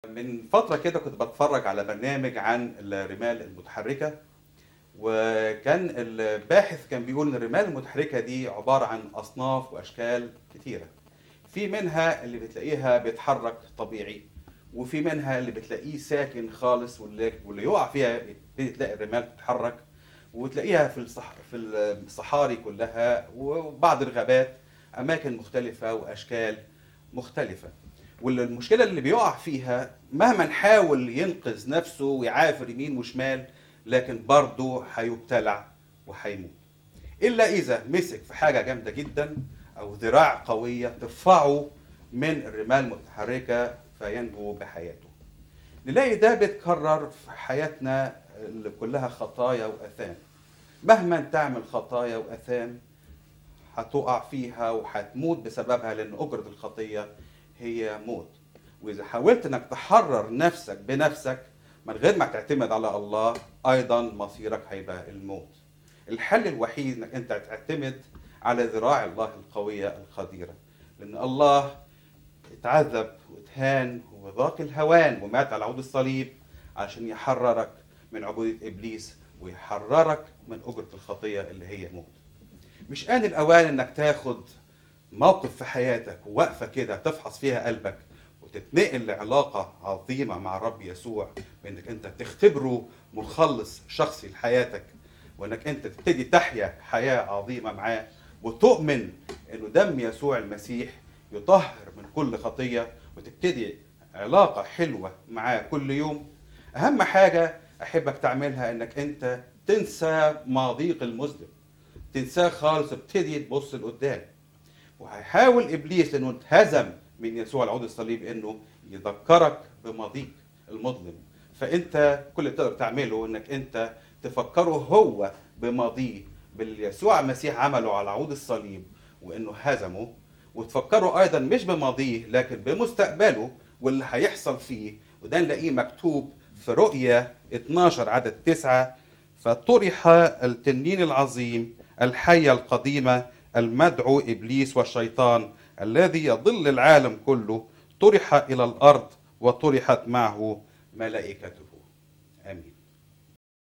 من فترة كده كنت بتفرج على برنامج عن الرمال المتحركة وكان الباحث كان بيقول ان الرمال المتحركة دي عبارة عن أصناف وأشكال كتيرة في منها اللي بتلاقيها بيتحرك طبيعي وفي منها اللي بتلاقيه ساكن خالص واللي, واللي يقع فيها بتبتدي تلاقي الرمال بتتحرك وتلاقيها في الصح في الصحاري كلها وبعض الغابات أماكن مختلفة وأشكال مختلفة والمشكله اللي بيقع فيها مهما نحاول ينقذ نفسه ويعافر يمين وشمال لكن برضه هيبتلع وهيموت الا اذا مسك في حاجه جامده جدا او ذراع قويه ترفعه من الرمال المتحركه فينجو بحياته نلاقي ده بيتكرر في حياتنا اللي كلها خطايا واثام مهما تعمل خطايا واثام هتقع فيها وهتموت بسببها لان اجره الخطيه هي موت واذا حاولت انك تحرر نفسك بنفسك من غير ما تعتمد على الله ايضا مصيرك هيبقى الموت الحل الوحيد انك انت تعتمد على ذراع الله القويه القديره لان الله اتعذب واتهان وذاق الهوان ومات على عود الصليب عشان يحررك من عبوديه ابليس ويحررك من اجره الخطيه اللي هي موت مش آن الأوان إنك تاخد موقف في حياتك ووقفة كده تفحص فيها قلبك وتتنقل لعلاقة عظيمة مع الرب يسوع بإنك أنت تختبره مخلص شخصي لحياتك وإنك أنت تبتدي تحيا حياة عظيمة معاه وتؤمن إنه دم يسوع المسيح يطهر من كل خطية وتبتدي علاقة حلوة معاه كل يوم أهم حاجة أحبك تعملها إنك أنت تنسى ماضيك المذنب تنساه خالص ابتدي تبص لقدام وهيحاول ابليس لانه اتهزم من يسوع العود الصليب انه يذكرك بماضيك المظلم فانت كل اللي تقدر تعمله انك انت تفكره هو بماضيه باللي يسوع المسيح عمله على عود الصليب وانه هزمه وتفكروا ايضا مش بماضيه لكن بمستقبله واللي هيحصل فيه وده نلاقيه مكتوب في رؤيا 12 عدد 9 فطرح التنين العظيم الحية القديمة المدعو إبليس والشيطان الذي يضل العالم كله طرح إلى الأرض وطرحت معه ملائكته آمين